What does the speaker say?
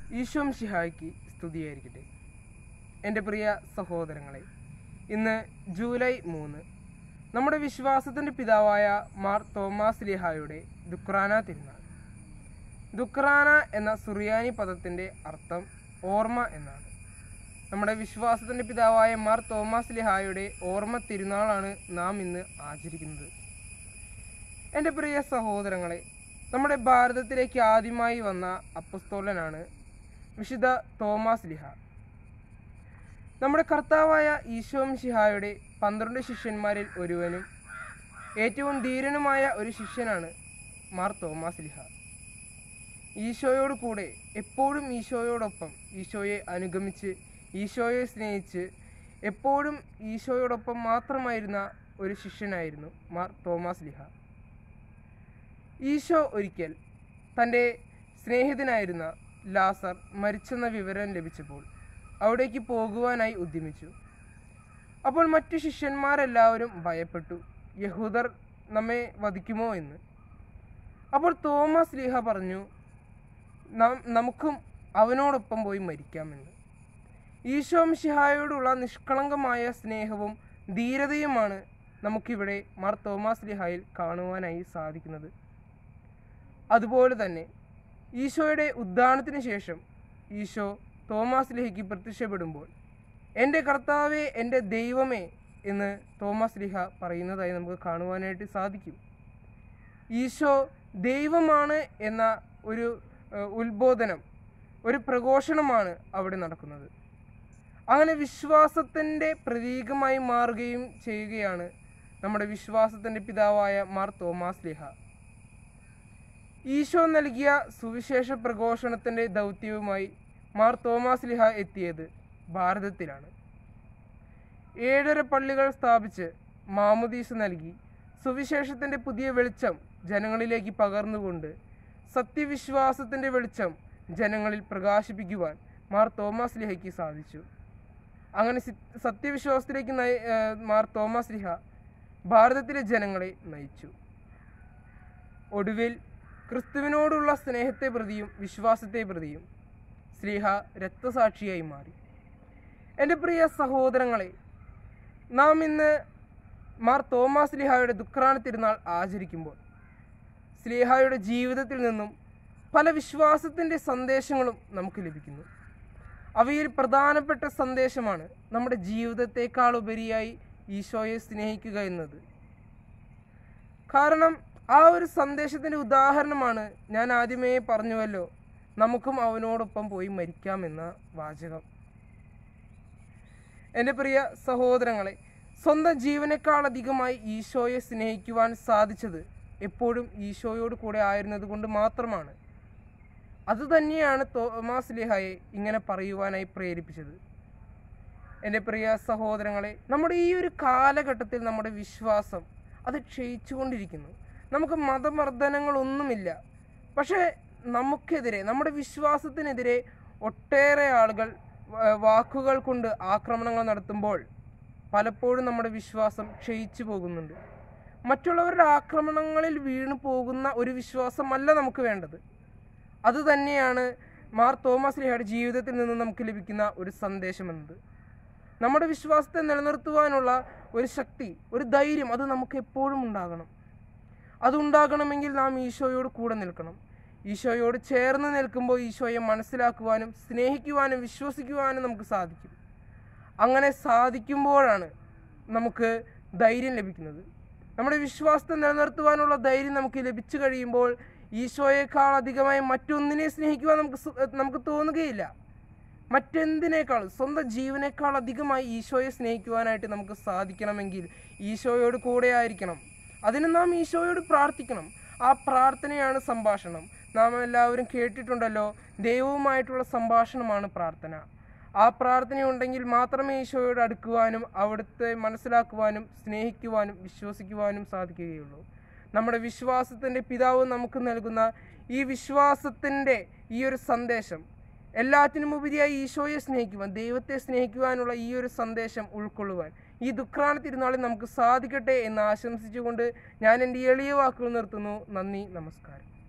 ഈശോം ഷിഹായ്ക്ക് സ്തുതിയായിരിക്കട്ടെ എൻ്റെ പ്രിയ സഹോദരങ്ങളെ ഇന്ന് ജൂലൈ മൂന്ന് നമ്മുടെ വിശ്വാസത്തിൻ്റെ പിതാവായ മാർ തോമാസ് ലിഹായുടെ ദുക്രാന തിരുനാൾ ദുക്രാന എന്ന സുറിയാനി പദത്തിൻ്റെ അർത്ഥം ഓർമ്മ എന്നാണ് നമ്മുടെ വിശ്വാസത്തിൻ്റെ പിതാവായ മാർ തോമാസ് ലിഹായുടെ ഓർമ്മ തിരുനാളാണ് നാം ഇന്ന് ആചരിക്കുന്നത് എൻ്റെ പ്രിയ സഹോദരങ്ങളെ നമ്മുടെ ഭാരതത്തിലേക്ക് ആദ്യമായി വന്ന അപ്പസ്തോലനാണ് വിശുദ്ധ തോമാസ് ലിഹ നമ്മുടെ കർത്താവായ ഈശോം ശിഹായുടെ പന്ത്രണ്ട് ശിഷ്യന്മാരിൽ ഒരുവനും ഏറ്റവും ധീരനുമായ ഒരു ശിഷ്യനാണ് മാർ തോമാസ് ലിഹ ഈശോയോട് കൂടെ എപ്പോഴും ഈശോയോടൊപ്പം ഈശോയെ അനുഗമിച്ച് ഈശോയെ സ്നേഹിച്ച് എപ്പോഴും ഈശോയോടൊപ്പം മാത്രമായിരുന്ന ഒരു ശിഷ്യനായിരുന്നു മാർ തോമാസ് ലിഹ ഈശോ ഒരിക്കൽ തൻ്റെ സ്നേഹിതനായിരുന്ന ലാസർ മരിച്ചെന്ന വിവരം ലഭിച്ചപ്പോൾ അവിടേക്ക് പോകുവാനായി ഉദ്യമിച്ചു അപ്പോൾ മറ്റു ശിഷ്യന്മാരെല്ലാവരും ഭയപ്പെട്ടു യഹൂദർ നമ്മെ വധിക്കുമോ എന്ന് അപ്പോൾ തോമസ് ലീഹ പറഞ്ഞു "നം- നമുക്കും അവനോടൊപ്പം പോയി മരിക്കാമെന്ന് ഈശോം ഷിഹായോടുള്ള നിഷ്കളങ്കമായ സ്നേഹവും ധീരതയുമാണ് നമുക്കിവിടെ മാർ തോമസ് ലിഹായിൽ കാണുവാനായി സാധിക്കുന്നത് അതുപോലെ തന്നെ ഈശോയുടെ ഉദ്ധാനത്തിന് ശേഷം ഈശോ തോമാസ് ലിഹയ്ക്ക് പ്രത്യക്ഷപ്പെടുമ്പോൾ എൻ്റെ കർത്താവേ എൻ്റെ ദൈവമേ എന്ന് തോമസ് ലിഹ പറയുന്നതായി നമുക്ക് കാണുവാനായിട്ട് സാധിക്കും ഈശോ ദൈവമാണ് എന്ന ഒരു ഏഹ്, ഉത്ബോധനം ഒരു പ്രഘോഷണമാണ് അവിടെ നടക്കുന്നത് അങ്ങനെ വിശ്വാസത്തിൻ്റെ പ്രതീകമായി മാറുകയും ചെയ്യുകയാണ് നമ്മുടെ വിശ്വാസത്തിൻ്റെ പിതാവായ മാർ തോമാസ് ലിഹ ഈശോ നൽകിയ സുവിശേഷ പ്രഘോഷണത്തിൻ്റെ ദൗത്യവുമായി മാർ തോമാസ് ലിഹ എത്തിയത് ഭാരതത്തിലാണ് ഏഴര പള്ളികൾ സ്ഥാപിച്ച് മാമുദീസ് നൽകി സുവിശേഷത്തിൻ്റെ പുതിയ വെളിച്ചം ജനങ്ങളിലേക്ക് പകർന്നുകൊണ്ട് സത്യവിശ്വാസത്തിൻ്റെ വെളിച്ചം ജനങ്ങളിൽ പ്രകാശിപ്പിക്കുവാൻ മാർ തോമസ് ലിഹയ്ക്ക് സാധിച്ചു അങ്ങനെ സി- സത്യവിശ്വാസത്തിലേക്ക് നയി ഏഹ് മാർ തോമസ് ലിഹ ഭാരതത്തിലെ ജനങ്ങളെ നയിച്ചു ഒടുവിൽ ക്രിസ്തുവിനോടുള്ള സ്നേഹത്തെ പ്രതിയും വിശ്വാസത്തെ പ്രതിയും സ്ലീഹ രക്തസാക്ഷിയായി മാറി എൻ്റെ പ്രിയ സഹോദരങ്ങളെ നാം ഇന്ന് മാർ തോമാസ് സ്ലിഹായുടെ ദുഃഖാന തിരുനാൾ ആചരിക്കുമ്പോൾ സ്ലീഹായുടെ ജീവിതത്തിൽ നിന്നും പല വിശ്വാസത്തിൻ്റെ സന്ദേശങ്ങളും നമുക്ക് ലഭിക്കുന്നു അവയിൽ പ്രധാനപ്പെട്ട സന്ദേശമാണ് നമ്മുടെ ജീവിതത്തെക്കാൾ ഉപരിയായി ഈശോയെ സ്നേഹിക്കുക എന്നത് കാരണം ആ ഒരു സന്ദേശത്തിൻ്റെ ഉദാഹരണമാണ് ഞാൻ ആദ്യമേ പറഞ്ഞുവല്ലോ നമുക്കും അവനോടൊപ്പം പോയി മരിക്കാമെന്ന വാചകം എൻ്റെ പ്രിയ സഹോദരങ്ങളെ സ്വന്തം ജീവനേക്കാൾ അധികമായി ഈശോയെ സ്നേഹിക്കുവാൻ സാധിച്ചത് എപ്പോഴും ഈശോയോട് കൂടെ ആയിരുന്നത് കൊണ്ട് മാത്രമാണ് അതുതന്നെയാണ് തോമാസ് ലിഹായെ ഇങ്ങനെ പറയുവാനായി പ്രേരിപ്പിച്ചത് എൻ്റെ പ്രിയ സഹോദരങ്ങളെ നമ്മുടെ ഈ ഒരു കാലഘട്ടത്തിൽ നമ്മുടെ വിശ്വാസം അത് ക്ഷയിച്ചുകൊണ്ടിരിക്കുന്നു നമുക്ക് മതമർദ്ദനങ്ങളൊന്നുമില്ല പക്ഷേ നമുക്കെതിരെ നമ്മുടെ വിശ്വാസത്തിനെതിരെ ഒട്ടേറെ ആളുകൾ വ- വാക്കുകൾ കൊണ്ട് ആക്രമണങ്ങൾ നടത്തുമ്പോൾ പലപ്പോഴും നമ്മുടെ വിശ്വാസം ക്ഷയിച്ചു പോകുന്നുണ്ട് മറ്റുള്ളവരുടെ ആക്രമണങ്ങളിൽ വീണു പോകുന്ന ഒരു വിശ്വാസമല്ല നമുക്ക് വേണ്ടത് അതുതന്നെയാണ് മാർ തോമസ് ലിഹയുടെ ജീവിതത്തിൽ നിന്ന് നമുക്ക് ലഭിക്കുന്ന ഒരു സന്ദേശം എന്നത് നമ്മുടെ വിശ്വാസത്തെ നിലനിർത്തുവാനുള്ള ഒരു ശക്തി ഒരു ധൈര്യം അത് നമുക്ക് എപ്പോഴും ഉണ്ടാകണം അതുണ്ടാകണമെങ്കിൽ നാം ഈശോയോട് കൂടെ നിൽക്കണം ഈശോയോട് ചേർന്ന് നിൽക്കുമ്പോൾ ഈശോയെ മനസ്സിലാക്കുവാനും സ്നേഹിക്കുവാനും വിശ്വസിക്കുവാനും നമുക്ക് സാധിക്കും അങ്ങനെ സാധിക്കുമ്പോഴാണ് നമുക്ക് ധൈര്യം ലഭിക്കുന്നത് നമ്മുടെ വിശ്വാസത്തെ നിലനിർത്തുവാനുള്ള ധൈര്യം നമുക്ക് ലഭിച്ചു കഴിയുമ്പോൾ ഈശോയേക്കാൾ അധികമായി മറ്റൊന്നിനെ സ്നേഹിക്കുവാൻ നമുക്ക് സു- നമുക്ക് തോന്നുകയില്ല മറ്റെന്തിനേക്കാൾ സ്വന്തം ജീവനേക്കാൾ അധികമായി ഈശോയെ സ്നേഹിക്കുവാനായിട്ട് നമുക്ക് സാധിക്കണമെങ്കിൽ ഈശോയോട് കൂടെ ആയിരിക്കണം അതിന് നാം ഈശോയോട് പ്രാർത്ഥിക്കണം ആ പ്രാർത്ഥനയാണ് സംഭാഷണം നാം എല്ലാവരും കേട്ടിട്ടുണ്ടല്ലോ ദൈവവുമായിട്ടുള്ള സംഭാഷണമാണ് പ്രാർത്ഥന ആ പ്രാർത്ഥനയുണ്ടെങ്കിൽ മാത്രമേ ഈശോയോട് അടുക്കുവാനും അവിടുത്തെ മനസ്സിലാക്കുവാനും സ്നേഹിക്കുവാനും വിശ്വസിക്കുവാനും സാധിക്കുകയുള്ളൂ നമ്മുടെ വിശ്വാസത്തിൻ്റെ പിതാവ് നമുക്ക് നൽകുന്ന ഈ വിശ്വാസത്തിൻ്റെ ഈ ഒരു സന്ദേശം എല്ലാറ്റിനും ഉപരിയായി ഈശോയെ സ്നേഹിക്കുവാൻ ദൈവത്തെ സ്നേഹിക്കുവാനുള്ള ഈ ഒരു സന്ദേശം ഉൾക്കൊള്ളുവാൻ ഈ ദുഃഖാന തിരുനാളിൽ നമുക്ക് സാധിക്കട്ടെ എന്ന് ആശംസിച്ചുകൊണ്ട് ഞാൻ എൻ്റെ എളിയ വാക്കുകൾ നിർത്തുന്നു നന്ദി നമസ്കാരം